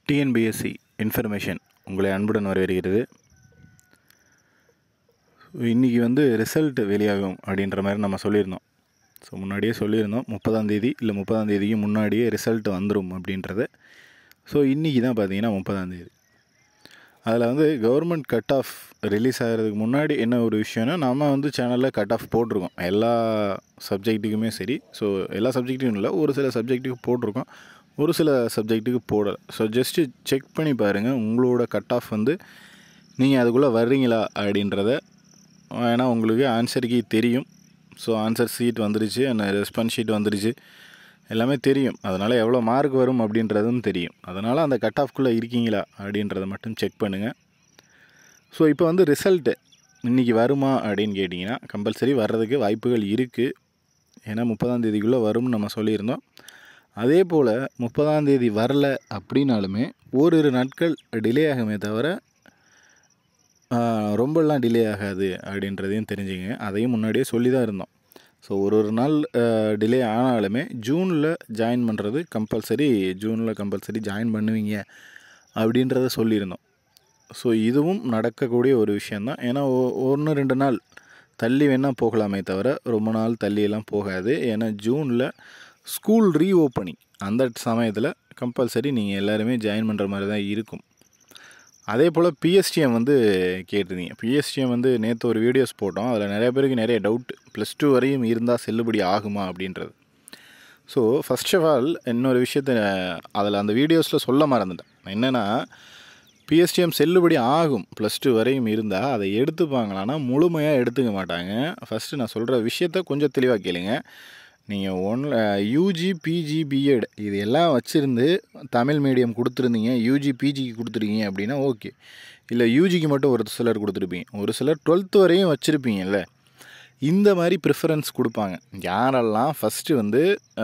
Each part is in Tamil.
டிஎன்பிஎஸ்சி இன்ஃபர்மேஷன் உங்களை அன்புடன் வரவேற்கிறது இன்றைக்கி வந்து ரிசல்ட் வெளியாகும் அப்படின்ற மாதிரி நம்ம சொல்லியிருந்தோம் ஸோ முன்னாடியே சொல்லியிருந்தோம் முப்பதாம் தேதி இல்லை முப்பதாம் தேதிக்கு முன்னாடியே ரிசல்ட் வந்துடும் அப்படின்றது ஸோ இன்றைக்கி தான் பார்த்தீங்கன்னா முப்பதாம் தேதி அதில் வந்து கவர்மெண்ட் கட் ஆஃப் ரிலீஸ் ஆகிறதுக்கு முன்னாடி என்ன ஒரு விஷயம்னா நம்ம வந்து சேனலில் கட் ஆஃப் போட்டிருக்கோம் எல்லா சப்ஜெக்ட்டுக்குமே சரி ஸோ எல்லா சப்ஜெக்ட்டுக்கும் இல்லை ஒரு சில சப்ஜெக்ட்டுக்கு போட்டிருக்கோம் ஒரு சில சப்ஜெக்ட்டுக்கு போடலை ஸோ ஜஸ்ட்டு செக் பண்ணி பாருங்கள் உங்களோட கட் ஆஃப் வந்து நீங்கள் அதுக்குள்ளே வர்றீங்களா அப்படின்றத ஏன்னா உங்களுக்கு ஆன்சர் கீ தெரியும் ஸோ ஆன்சர் ஷீட் வந்துருச்சு அந்த ரெஸ்பான்ஸ் ஷீட் வந்துருச்சு எல்லாமே தெரியும் அதனால் எவ்வளோ மார்க் வரும் அப்படின்றதும் தெரியும் அதனால் அந்த கட் ஆஃப்குள்ளே இருக்கீங்களா அப்படின்றத மட்டும் செக் பண்ணுங்கள் ஸோ இப்போ வந்து ரிசல்ட்டு இன்றைக்கி வருமா அப்படின்னு கேட்டிங்கன்னா கம்பல்சரி வர்றதுக்கு வாய்ப்புகள் இருக்குது ஏன்னா முப்பதாம் தேதிக்குள்ளே வரும்னு நம்ம சொல்லியிருந்தோம் அதே போல் முப்பதாம் தேதி வரல அப்படின்னாலுமே ஓரிரு நாட்கள் டிலே ஆகுமே தவிர ரொம்பலாம் டிலே ஆகாது அப்படின்றதையும் தெரிஞ்சுங்க அதையும் முன்னாடியே சொல்லி தான் இருந்தோம் ஸோ ஒரு ஒரு நாள் டிலே ஆனாலுமே ஜூனில் ஜாயின் பண்ணுறது கம்பல்சரி ஜூனில் கம்பல்சரி ஜாயின் பண்ணுவீங்க அப்படின்றத சொல்லியிருந்தோம் ஸோ இதுவும் நடக்கக்கூடிய ஒரு விஷயந்தான் ஏன்னா ஒன்று ரெண்டு நாள் தள்ளி வேணால் போகலாமே தவிர ரொம்ப நாள் தள்ளியெல்லாம் போகாது ஏன்னா ஜூனில் ஸ்கூல் ரீஓப்பனிங் அந்த சமயத்தில் கம்பல்சரி நீங்கள் எல்லாருமே ஜாயின் பண்ணுற மாதிரி தான் இருக்கும் அதே போல் பிஎஸ்டிஎம் வந்து கேட்டிருந்தீங்க பிஎஸ்டிஎம் வந்து நேற்று ஒரு வீடியோஸ் போட்டோம் அதில் நிறைய பேருக்கு நிறைய டவுட் ப்ளஸ் டூ வரையும் இருந்தால் செல்லுபடி ஆகுமா அப்படின்றது ஸோ ஃபஸ்ட் ஆஃப் ஆல் இன்னொரு விஷயத்த அதில் அந்த வீடியோஸில் சொல்ல மறந்துட்டேன் என்னென்னா பிஎஸ்டிஎம் செல்லுபடி ஆகும் ப்ளஸ் டூ வரையும் இருந்தால் அதை எடுத்துப்பாங்களான்னா முழுமையாக எடுத்துக்க மாட்டாங்க ஃபஸ்ட்டு நான் சொல்கிற விஷயத்த கொஞ்சம் தெளிவாக கேளுங்க நீங்கள் ஒன் யூஜி பிஜி பிஎட் இது எல்லாம் வச்சுருந்து தமிழ் மீடியம் கொடுத்துருந்தீங்க யூஜி பிஜிக்கு கொடுத்துருக்கீங்க அப்படின்னா ஓகே இல்லை யூஜிக்கு மட்டும் ஒரு சிலர் கொடுத்துருப்பீங்க ஒரு சிலர் டுவெல்த்து வரையும் வச்சுருப்பீங்கல்ல இந்த மாதிரி ப்ரிஃபரன்ஸ் கொடுப்பாங்க யாரெல்லாம் ஃபஸ்ட்டு வந்து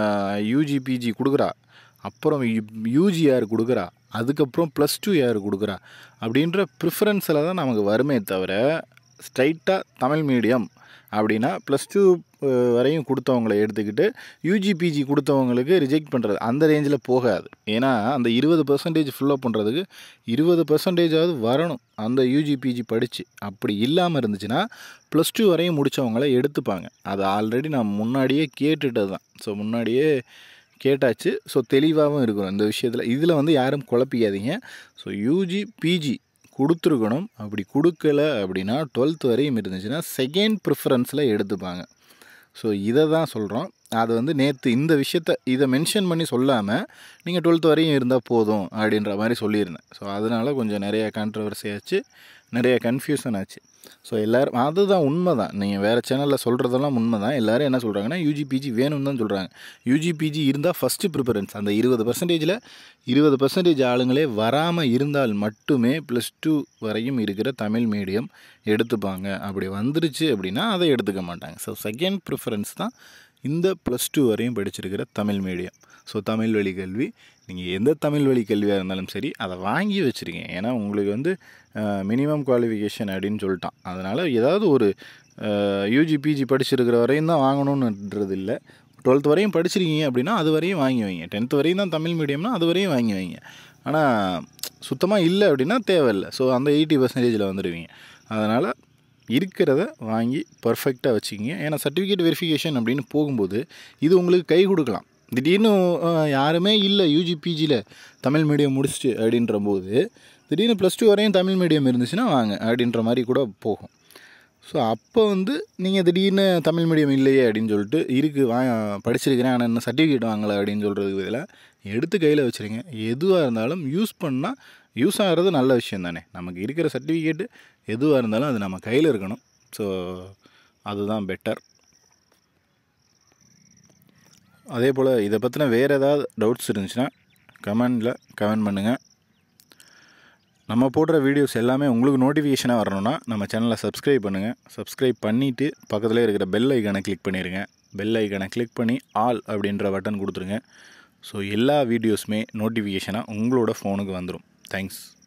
யூஜி பிஜி கொடுக்குறா அப்புறம் யூஜி யார் கொடுக்குறா அதுக்கப்புறம் ப்ளஸ் டூ யார் கொடுக்குறா அப்படின்ற ப்ரிஃபரன்ஸில் தான் நமக்கு வருமே தவிர ஸ்ட்ரைட்டாக தமிழ் மீடியம் அப்படின்னா ப்ளஸ் டூ வரையும் கொடுத்தவங்கள எடுத்துக்கிட்டு யூஜி பிஜி கொடுத்தவங்களுக்கு ரிஜெக்ட் பண்ணுறது அந்த ரேஞ்சில் போகாது ஏன்னா அந்த இருபது பர்சன்டேஜ் ஃபுல்லப் பண்ணுறதுக்கு இருபது பர்சன்டேஜாவது வரணும் அந்த யூஜி பிஜி படித்து அப்படி இல்லாமல் இருந்துச்சுன்னா ப்ளஸ் டூ வரையும் முடித்தவங்கள எடுத்துப்பாங்க அது ஆல்ரெடி நான் முன்னாடியே கேட்டுட்டது தான் ஸோ முன்னாடியே கேட்டாச்சு ஸோ தெளிவாகவும் இருக்கும் இந்த விஷயத்தில் இதில் வந்து யாரும் குழப்பிக்காதீங்க ஸோ யூஜி பிஜி கொடுத்துருக்கணும் அப்படி கொடுக்கல அப்படின்னா டுவெல்த் வரையும் இருந்துச்சுன்னா செகண்ட் ப்ரிஃபரன்ஸில் எடுத்துப்பாங்க ஸோ இதை தான் சொல்கிறோம் அது வந்து நேற்று இந்த விஷயத்த இதை மென்ஷன் பண்ணி சொல்லாமல் நீங்கள் டுவெல்த் வரையும் இருந்தால் போதும் அப்படின்ற மாதிரி சொல்லியிருந்தேன் ஸோ அதனால் கொஞ்சம் நிறைய கான்ட்ரவர்சி ஆச்சு நிறைய கன்ஃபியூஷன் ஆச்சு ஸோ எல்லோரும் அதுதான் உண்மை தான் நீங்கள் வேறு சேனலில் சொல்கிறதெல்லாம் உண்மை தான் எல்லோரும் என்ன சொல்கிறாங்கன்னா யூஜி பிஜி வேணும்னு தான் சொல்கிறாங்க யூஜி பிஜி இருந்தால் ஃபஸ்ட்டு ப்ரிஃபரன்ஸ் அந்த இருபது பர்சன்டேஜில் இருபது பர்சன்டேஜ் ஆளுங்களே வராமல் இருந்தால் மட்டுமே ப்ளஸ் டூ வரையும் இருக்கிற தமிழ் மீடியம் எடுத்துப்பாங்க அப்படி வந்துருச்சு அப்படின்னா அதை எடுத்துக்க மாட்டாங்க ஸோ செகண்ட் ப்ரிஃபரன்ஸ் தான் இந்த ப்ளஸ் டூ வரையும் படிச்சிருக்கிற தமிழ் மீடியம் ஸோ தமிழ் வழி கல்வி நீங்கள் எந்த தமிழ் வழி கல்வியாக இருந்தாலும் சரி அதை வாங்கி வச்சுருங்க ஏன்னா உங்களுக்கு வந்து மினிமம் குவாலிஃபிகேஷன் அப்படின்னு சொல்லிட்டான் அதனால் ஏதாவது ஒரு யூஜி பிஜி படிச்சிருக்கிற வரையும் தான் வாங்கணுன்றது இல்லை டுவெல்த் வரையும் படிச்சிருக்கீங்க அப்படின்னா அது வரையும் வாங்கி வைங்க டென்த் வரையும் தான் தமிழ் மீடியம்னா அது வரையும் வாங்கி வைங்க ஆனால் சுத்தமாக இல்லை அப்படின்னா தேவையில்லை ஸோ அந்த எயிட்டி பர்சன்டேஜில் வந்துடுவீங்க அதனால் இருக்கிறத வாங்கி பர்ஃபெக்டாக வச்சுக்கிங்க ஏன்னா சர்டிஃபிகேட் வெரிஃபிகேஷன் அப்படின்னு போகும்போது இது உங்களுக்கு கை கொடுக்கலாம் திடீர்னு யாருமே இல்லை யூஜி பிஜியில் தமிழ் மீடியம் முடிச்சுட்டு அப்படின்ற போது திடீர்னு ப்ளஸ் டூ வரையும் தமிழ் மீடியம் இருந்துச்சுன்னா வாங்க அப்படின்ற மாதிரி கூட போகும் ஸோ அப்போ வந்து நீங்கள் திடீர்னு தமிழ் மீடியம் இல்லையே அப்படின்னு சொல்லிட்டு இருக்குது வா படிச்சிருக்கிறேன் ஆனால் என்ன சர்டிஃபிகேட் வாங்கலை அப்படின்னு சொல்கிறதுக்கு பதிலாக எடுத்து கையில் வச்சுருங்க எதுவாக இருந்தாலும் யூஸ் பண்ணால் யூஸ் ஆகிறது நல்ல விஷயம் தானே நமக்கு இருக்கிற சர்டிஃபிகேட்டு எதுவாக இருந்தாலும் அது நம்ம கையில் இருக்கணும் ஸோ அதுதான் பெட்டர் அதே போல் இதை பற்றின வேறு ஏதாவது டவுட்ஸ் இருந்துச்சுன்னா கமெண்டில் கமெண்ட் பண்ணுங்கள் நம்ம போடுற வீடியோஸ் எல்லாமே உங்களுக்கு நோட்டிஃபிகேஷனாக வரணும்னா நம்ம சேனலை சப்ஸ்கிரைப் பண்ணுங்கள் சப்ஸ்கிரைப் பண்ணிவிட்டு பக்கத்தில் இருக்கிற பெல் ஐக்கானை கிளிக் பண்ணிடுங்க பெல் ஐக்கானை கிளிக் பண்ணி ஆல் அப்படின்ற பட்டன் கொடுத்துருங்க ஸோ எல்லா வீடியோஸுமே நோட்டிஃபிகேஷனாக உங்களோட ஃபோனுக்கு வந்துடும் தேங்க்ஸ்